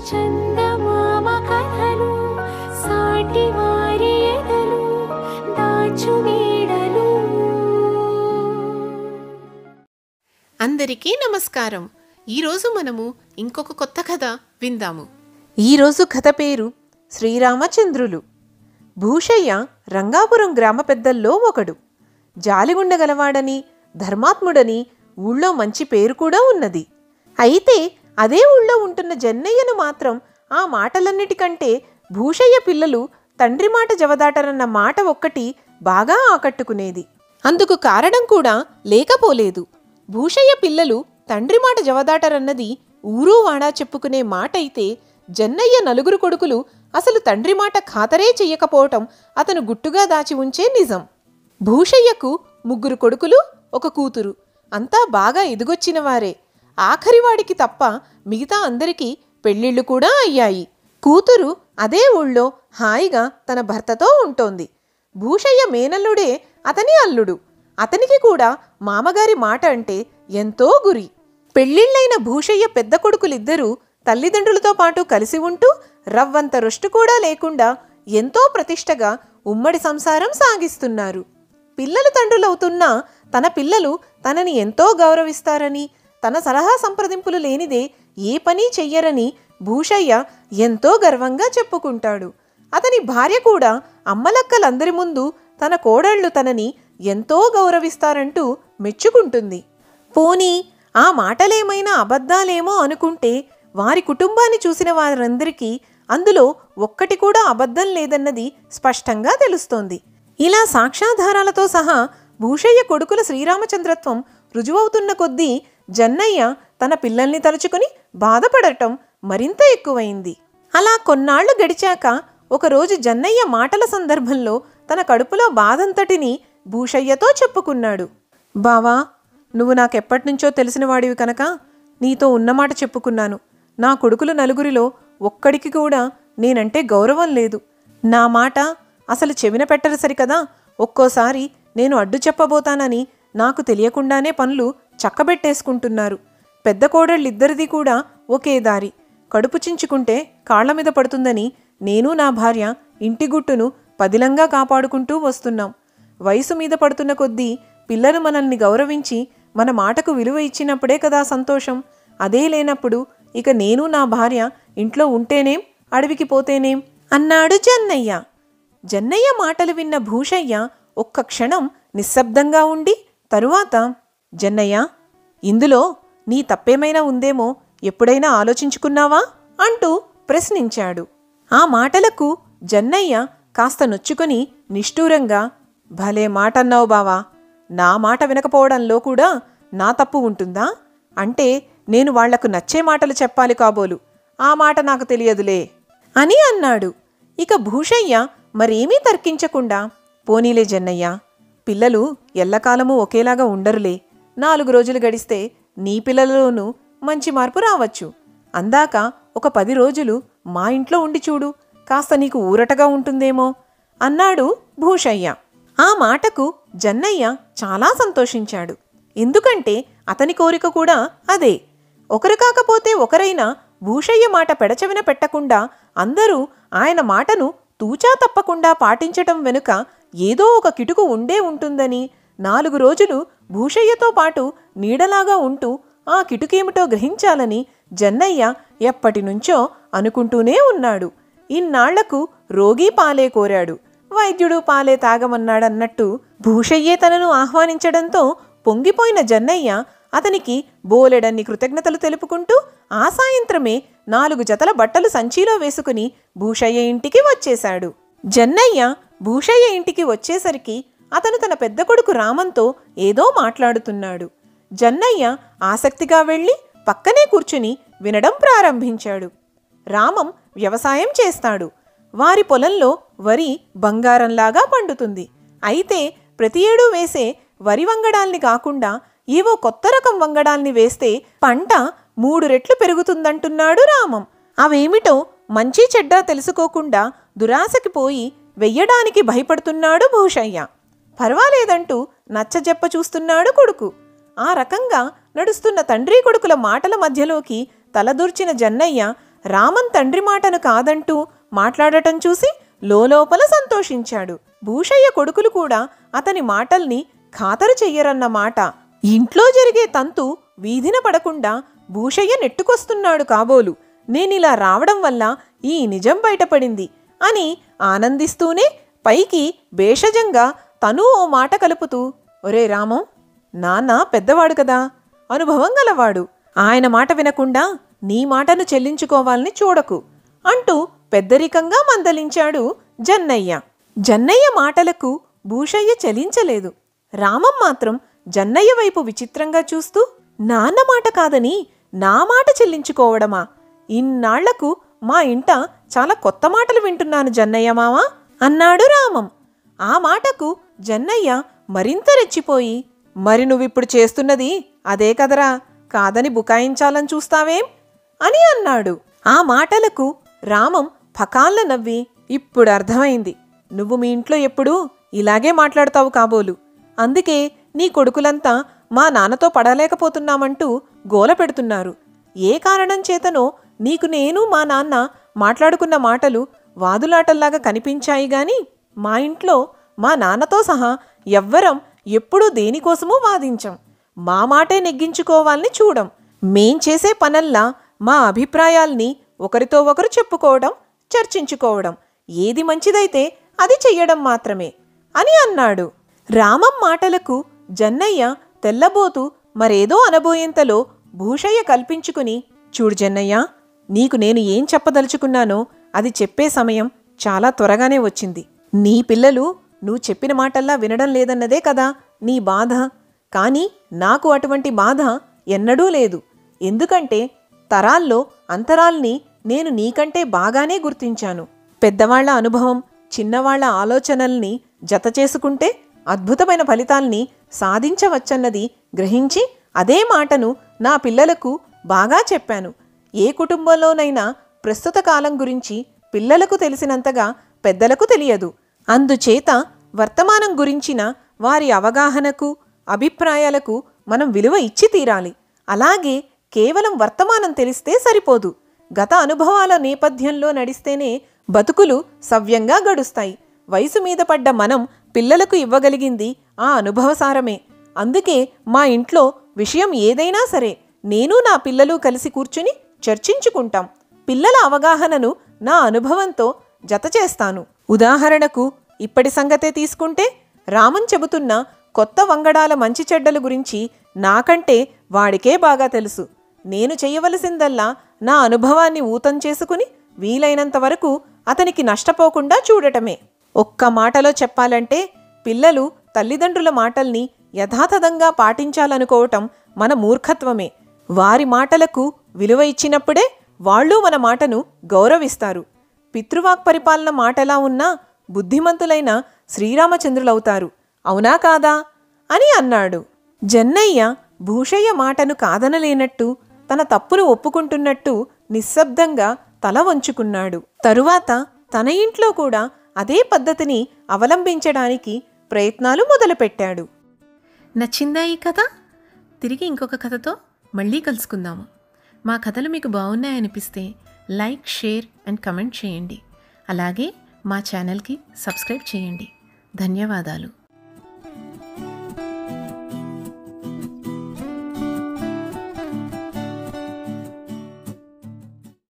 చందమామ కథలు సాటి వారి ఎదలు దాచు నీడలు అందరికీ నమస్కారం ఈరోజు మనము ఇంకొక కొత్త కథ విందాము ఈరోజు కథ పేరు శ్రీరామచంద్రులు భూషయ్య రంగాపురం గ్రామ పెద్దల్లో ఒకడు జాలిగుండగలవాడని ధర్మాత్ముడని ఊళ్ళో మంచి పేరు కూడా ఉన్నది అయితే అదే ఊళ్ళో ఉంటున్న జన్నయ్యను మాత్రం ఆ మాటలన్నిటికంటే భూషయ్య పిల్లలు తండ్రి మాట జవదాటరన్న మాట ఒక్కటి బాగా ఆకట్టుకునేది అందుకు కారణం కూడా లేకపోలేదు భూషయ్య పిల్లలు తండ్రి మాట జవదాటరన్నది ఊరు వాడా చెప్పుకునే మాట అయితే జన్నయ్య నలుగురు కొడుకులు అసలు తండ్రి మాట ఖాతరే చెయ్యకపోవటం అతను గుట్టుగా దాచి ఉంచే నిజం భూషయ్యకు ముగ్గురు కొడుకులు ఒక కూతురు అంతా బాగా ఎదిగొచ్చిన వారే ఆఖరివాడికి తప్ప మిగతా అందరికీ పెళ్ళిళ్ళు కూడా అయ్యాయి కూతురు అదే ఊళ్ళో హాయిగా తన భర్తతో ఉంటోంది భూషయ్య మేనల్లుడే అతని అల్లుడు అతనికి కూడా మామగారి మాట అంటే ఎంతో గురి పెళ్ళిళ్ళైన భూషయ్య పెద్ద కొడుకులిద్దరూ తల్లిదండ్రులతో పాటు కలిసి ఉంటూ రవ్వంత రొష్టు కూడా లేకుండా ఎంతో ప్రతిష్టగా ఉమ్మడి సంసారం సాగిస్తున్నారు పిల్లలు తండ్రులవుతున్నా తన పిల్లలు తనని ఎంతో గౌరవిస్తారని తన సలహా సంప్రదింపులు లేనిదే ఏ పని చెయ్యరని భూషయ్య ఎంతో గర్వంగా చెప్పుకుంటాడు అతని భార్య కూడా అమ్మలక్కలందరి ముందు తన కోడళ్ళు తనని ఎంతో గౌరవిస్తారంటూ మెచ్చుకుంటుంది పోనీ ఆ మాటలేమైనా అబద్ధాలేమో అనుకుంటే వారి కుటుంబాన్ని చూసిన వారందరికీ అందులో ఒక్కటి కూడా అబద్ధం లేదన్నది స్పష్టంగా తెలుస్తోంది ఇలా సాక్ష్యాధారాలతో సహా భూషయ్య కొడుకుల శ్రీరామచంద్రత్వం రుజువవుతున్న కొద్దీ జన్నయ్య తన పిల్లల్ని తలుచుకుని బాధపడటం మరింత ఎక్కువైంది అలా కొన్నాళ్లు గడిచాక ఒకరోజు జన్నయ్య మాటల సందర్భంలో తన కడుపులో బాధంతటిని భూషయ్యతో చెప్పుకున్నాడు బావా నువ్వు నాకెప్పటినుంచో తెలిసిన వాడివి కనుక నీతో ఉన్నమాట చెప్పుకున్నాను నా కొడుకులు నలుగురిలో ఒక్కడికి కూడా నేనంటే గౌరవం లేదు నా మాట అసలు చెవిన పెట్టరు సరికదా ఒక్కోసారి నేను అడ్డు చెప్పబోతానని నాకు తెలియకుండానే పనులు చక్కబెట్టేసుకుంటున్నారు పెద్ద కోడళ్ళిద్దరిది కూడా ఒకే దారి కడుపు చించుకుంటే కాళ్ల మీద పడుతుందని నేను నా భార్య ఇంటి గుట్టును పదిలంగా కాపాడుకుంటూ వస్తున్నాం వయసు మీద పడుతున్న కొద్దీ పిల్లలు మనల్ని గౌరవించి మన మాటకు విలువ ఇచ్చినప్పుడే కదా సంతోషం అదే లేనప్పుడు ఇక నేను నా భార్య ఇంట్లో ఉంటేనేం అడవికి పోతేనేం అన్నాడు జన్నయ్య జన్నయ్య మాటలు విన్న భూషయ్య ఒక్క క్షణం నిశ్శబ్దంగా ఉండి తరువాత జన్నయ్య ఇందులో నీ తప్పేమైనా ఉందేమో ఎప్పుడైనా ఆలోచించుకున్నావా అంటూ ప్రశ్నించాడు ఆ మాటలకు జన్నయ్య కాస్త నొచ్చుకొని నిష్ఠూరంగా భలే మాటన్నావు బావా నా మాట వినకపోవడంలో కూడా నా తప్పు ఉంటుందా అంటే నేను వాళ్లకు నచ్చే మాటలు చెప్పాలి కాబోలు ఆ మాట నాకు తెలియదులే అని అన్నాడు ఇక భూషయ్య మరేమీ తర్కించకుండా పోనీలే జన్నయ్య పిల్లలు ఎల్లకాలమూ ఒకేలాగా ఉండరులే నాలుగు రోజులు గడిస్తే నీ పిల్లలలోనూ మంచి మార్పు రావచ్చు అందాక ఒక పది రోజులు మా ఇంట్లో ఉండి చూడు కాస్త నీకు ఊరటగా ఉంటుందేమో అన్నాడు భూషయ్య ఆ మాటకు జన్నయ్య చాలా సంతోషించాడు ఎందుకంటే అతని కోరిక కూడా అదే ఒకరు కాకపోతే ఒకరైనా భూషయ్య మాట పెడచెవిన పెట్టకుండా అందరూ ఆయన మాటను తూచా తప్పకుండా పాటించటం వెనుక ఏదో ఒక కిటుకు ఉండే ఉంటుందని నాలుగు రోజులు భూషయ్యతో పాటు నీడలాగా ఉంటూ ఆ కిటుకేమిటో గ్రహించాలని జన్నయ్య ఎప్పటినుంచో అనుకుంటూనే ఉన్నాడు ఇన్నాళ్లకు రోగి పాలే కోరాడు వైద్యుడు పాలే తాగమన్నాడన్నట్టు భూషయ్యే తనను ఆహ్వానించడంతో పొంగిపోయిన జన్నయ్య అతనికి బోలెడన్ని కృతజ్ఞతలు తెలుపుకుంటూ ఆ సాయంత్రమే నాలుగు జతల బట్టలు సంచిలో వేసుకుని భూషయ్య ఇంటికి వచ్చేశాడు జన్నయ్య భూషయ్య ఇంటికి వచ్చేసరికి అతను తన పెద్ద కొడుకు రామంతో ఏదో మాట్లాడుతున్నాడు జన్నయ్య ఆసక్తిగా వెళ్ళి పక్కనే కూర్చుని వినడం ప్రారంభించాడు రామం వ్యవసాయం చేస్తాడు వారి పొలంలో వరి బంగారంలాగా పండుతుంది అయితే ప్రతి ఏడూ వేసే వరి వంగడాల్ని కాకుండా ఏవో కొత్త రకం వంగడాల్ని వేస్తే పంట మూడు రెట్లు పెరుగుతుందంటున్నాడు రామం అవేమిటో మంచి చెడ్డ తెలుసుకోకుండా దురాశకి పోయి వెయ్యడానికి భయపడుతున్నాడు భూషయ్య పర్వాలేదంటూ నచ్చజెప్ప చూస్తున్నాడు కొడుకు ఆ రకంగా నడుస్తున్న తండ్రి కొడుకుల మాటల మధ్యలోకి తలదూర్చిన జన్నయ్య రామన్ తండ్రి మాటను కాదంటూ మాట్లాడటం చూసి లోలోపల సంతోషించాడు భూషయ్య కొడుకులు కూడా అతని మాటల్ని ఖాతరు చెయ్యరన్న మాట ఇంట్లో జరిగే తంతు వీధిన పడకుండా భూషయ్య నెట్టుకొస్తున్నాడు కాబోలు నేనిలా రావడం వల్ల ఈ నిజం బయటపడింది అని ఆనందిస్తూనే పైకి భేషజంగా తను ఓ మాట కలుపుతూ ఒరే రామం నాన్న పెద్దవాడు కదా అనుభవం గలవాడు ఆయన మాట వినకుండా నీ మాటను చెల్లించుకోవాలని చూడకు అంటూ పెద్దరికంగా మందలించాడు జన్నయ్య జన్నయ్య మాటలకు భూషయ్య చలించలేదు రామం మాత్రం జన్నయ్య వైపు విచిత్రంగా చూస్తూ నాన్న మాట కాదని నా మాట చెల్లించుకోవడమా ఇన్నాళ్లకు మా ఇంట చాలా కొత్త మాటలు వింటున్నాను జన్నయ్య మావా అన్నాడు రామం ఆ మాటకు జన్నయ్య మరింత రెచ్చిపోయి మరి నువ్విప్పుడు చేస్తున్నది అదే కదరా కాదని బుకాయించాలని చూస్తావేం అని అన్నాడు ఆ మాటలకు రామం ఫకాల్ల నవ్వి ఇప్పుడు అర్థమైంది నువ్వు మీ ఇంట్లో ఎప్పుడూ ఇలాగే మాట్లాడతావు కాబోలు అందుకే నీ కొడుకులంతా మా నాన్నతో పడలేకపోతున్నామంటూ గోల పెడుతున్నారు ఏ కారణం చేతనో నీకు నేను మా నాన్న మాట్లాడుకున్న మాటలు వాదులాటల్లాగా కనిపించాయి గాని మా ఇంట్లో మా నాన్నతో సహా ఎవ్వరం ఎప్పుడూ దేనికోసమూ వాదించం మా మాటే నెగ్గించుకోవాలని చూడం మేం చేసే పనల్లా మా అభిప్రాయాల్ని ఒకరితో ఒకరు చెప్పుకోవడం చర్చించుకోవడం ఏది మంచిదైతే అది చెయ్యడం మాత్రమే అని అన్నాడు రామం మాటలకు జన్నయ్య తెల్లబోతూ మరేదో అనబోయేంతలో భూషయ్య కల్పించుకుని చూడు జన్నయ్య నీకు నేను ఏం చెప్పదలుచుకున్నానో అది చెప్పే సమయం చాలా త్వరగానే వచ్చింది నీ పిల్లలు నువ్వు చెప్పిన మాటల్లా వినడం లేదన్నదే కదా నీ బాధ కానీ నాకు అటువంటి బాధ ఎన్నడూ లేదు ఎందుకంటే తరాల్లో అంతరాల్ని నేను నీకంటే బాగానే గుర్తించాను పెద్దవాళ్ల అనుభవం చిన్నవాళ్ల ఆలోచనల్ని జత చేసుకుంటే అద్భుతమైన ఫలితాల్ని సాధించవచ్చన్నది గ్రహించి అదే మాటను నా పిల్లలకు బాగా చెప్పాను ఏ కుటుంబంలోనైనా ప్రస్తుత కాలం గురించి పిల్లలకు తెలిసినంతగా పెద్దలకు తెలియదు అందుచేత వర్తమానం గురించిన వారి అవగాహనకు అభిప్రాయాలకు మనం విలువ ఇచ్చి తీరాలి అలాగే కేవలం వర్తమానం తెలిస్తే సరిపోదు గత అనుభవాల నేపథ్యంలో నడిస్తేనే బతుకులు సవ్యంగా గడుస్తాయి వయసు మీద పడ్డ మనం పిల్లలకు ఇవ్వగలిగింది ఆ అనుభవసారమే అందుకే మా ఇంట్లో విషయం ఏదైనా సరే నేను నా పిల్లలు కలిసి కూర్చుని చర్చించుకుంటాం పిల్లల అవగాహనను నా అనుభవంతో జత చేస్తాను ఉదాహరణకు ఇప్పటి సంగతే తీసుకుంటే రామన్ చెబుతున్న కొత్త వంగడాల మంచి చెడ్డల గురించి నాకంటే వాడికే బాగా తెలుసు నేను చెయ్యవలసిందల్లా నా అనుభవాన్ని ఊతం చేసుకుని వీలైనంత వరకు అతనికి నష్టపోకుండా చూడటమే ఒక్క మాటలో చెప్పాలంటే పిల్లలు తల్లిదండ్రుల మాటల్ని యథాతథంగా పాటించాలనుకోవటం మన మూర్ఖత్వమే వారి మాటలకు విలువ ఇచ్చినప్పుడే వాళ్ళు మన మాటను గౌరవిస్తారు పితృవాక్ పరిపాలన మాటలా ఉన్నా బుద్ధిమంతులైన శ్రీరామచంద్రులవుతారు అవునా కాదా అని అన్నాడు జన్నయ్య భూషయ్య మాటను కాదనలేనట్టు తన తప్పును ఒప్పుకుంటున్నట్టు నిశ్శబ్దంగా తల వంచుకున్నాడు తరువాత తన ఇంట్లో కూడా అదే పద్ధతిని అవలంబించడానికి ప్రయత్నాలు మొదలుపెట్టాడు నచ్చిందా ఈ కథ తిరిగి ఇంకొక కథతో మళ్ళీ కలుసుకుందాము మా కథలు మీకు బాగున్నాయనిపిస్తే లైక్ షేర్ అండ్ కమెంట్ చేయండి అలాగే మా ఛానల్కి సబ్స్క్రైబ్ చేయండి ధన్యవాదాలు